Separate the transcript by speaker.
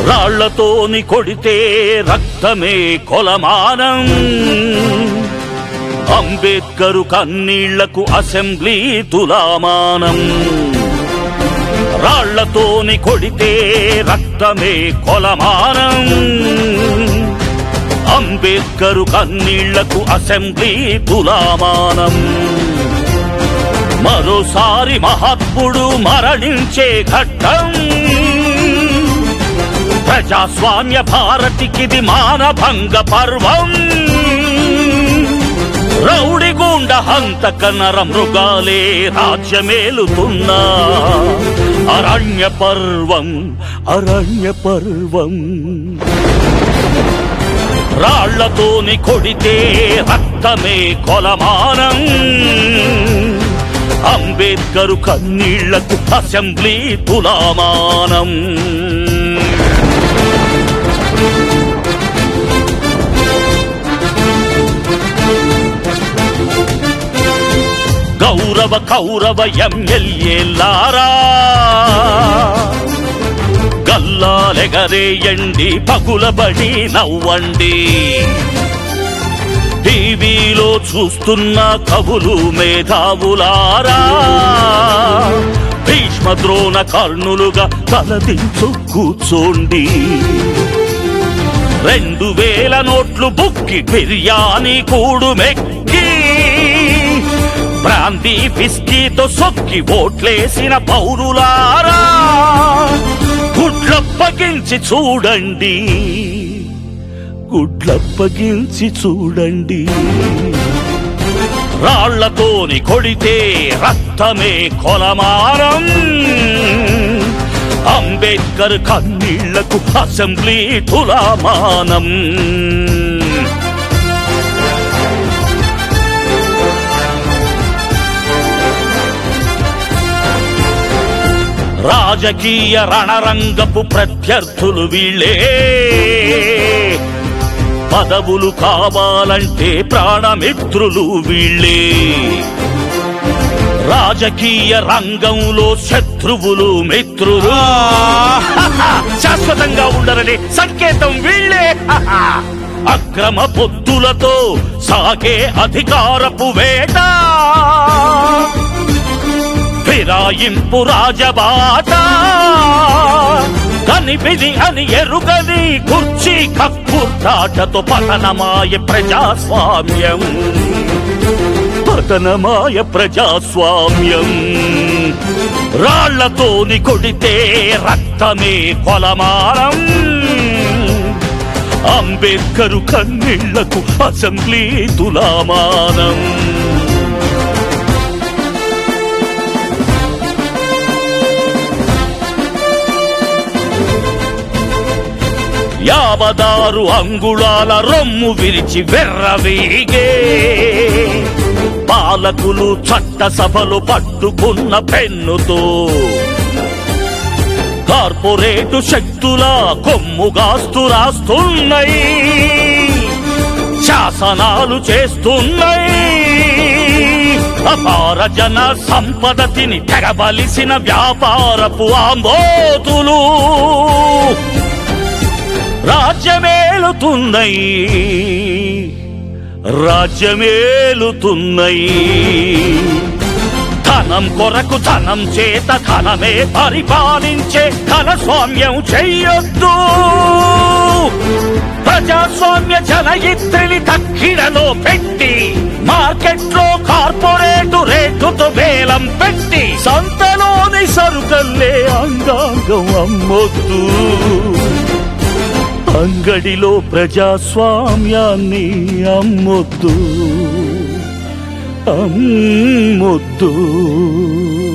Speaker 1: రాళ్లతోని కొడితే రక్తమే కొలమానం అంబేద్కరు కన్నీళ్లకు అసెంబ్లీ తులామానం రాళ్లతోని కొడితే రక్తమే కొలమానం అంబేద్కరు కన్నీళ్లకు అసెంబ్లీ తులామానం మరోసారి మహాత్ముడు మరణించే ఘట్టం ప్రజాస్వామ్య భారతికిది మానభంగ పర్వం రౌడిగూండ హంతక నర మృగాలే రాజ్యమేలుతున్నా అరణ్య పర్వం అరణ్య పర్వం రాళ్లతోని కొడితే రక్తమే కొలమానం అంబేద్కరు కన్నీళ్లకు అసెంబ్లీ తులామానం గౌరవ కౌరవ ఎమ్మెల్యేలారా గల్లాలెగరేయండి పగులబడి నవ్వండి టీవీలో చూస్తున్న కవులు మేధావులారా భీష్మ ద్రోణ కర్ణులుగా తలదించు కూర్చోండి రెండు వేల నోట్లు బుక్కి బిర్యానీ కూడు మెక్కి బ్రాంతి బిస్కీతో సొక్కి ఓట్లేసిన పౌరులారా గుడ్లప్పగించి చూడండి గుడ్లప్పగించి చూడండి రాళ్లతోని కొడితే రక్తమే కొలమారం అంబేద్కర్ కన్నీళ్లకు అసెంబ్లీ తులామానం రాజకీయ రణరంగపు ప్రత్యర్థులు వీళ్ళే పదవులు కావాలంటే ప్రాణమిత్రులు వీళ్ళే రాజకీయ రంగంలో శత్రువులు మిత్రులు శాశ్వతంగా ఉండరని సంకేతం వీళ్ళే అక్రమ పొత్తులతో సాగే అధికారపు వేట ఫిరాయింపు రాజబాట కనిపిది అని ఎరుగని కుర్చీ కక్కుర్తాటతో పతనమాయ ప్రజాస్వామ్యం పతనమాయ ప్రజాస్వామ్యం రాళ్లతోని కొడితే రక్తమే కొలమారం అంబేద్కరు కన్నీళ్లకు అసెంబ్లీ తులామానం యావదారు అంగుళాల రొమ్ము విరిచి వెర్రవీగే పాలకులు చట్టసభలు పట్టుకున్న పెన్నుతో కార్పొరేటు శక్తుల కొమ్ముగాస్తు రాస్తున్నాయి శాసనాలు చేస్తున్నాయి అపార జన సంపదతిని తెగబలిసిన వ్యాపారపు ఆంబోతులు రాజ్యమేలుతున్నాయి రాజ్యమేలుతున్నాయి ధనం కొరకు ధనం చేత ధనమే పరిపాలించే ధన స్వామ్యం చెయ్యొద్దు ప్రజాస్వామ్య జనయిత్రిని దక్షిణలో పెట్టి మార్కెట్లో కార్పొరేటు రేటుతో వేలం పెట్టి సంతలోని సరుకల్లే అంగాంగం అమ్మొద్దు అంగడిలో ప్రజాస్వామ్యాన్ని అమ్మొద్దు అమ్మొద్దు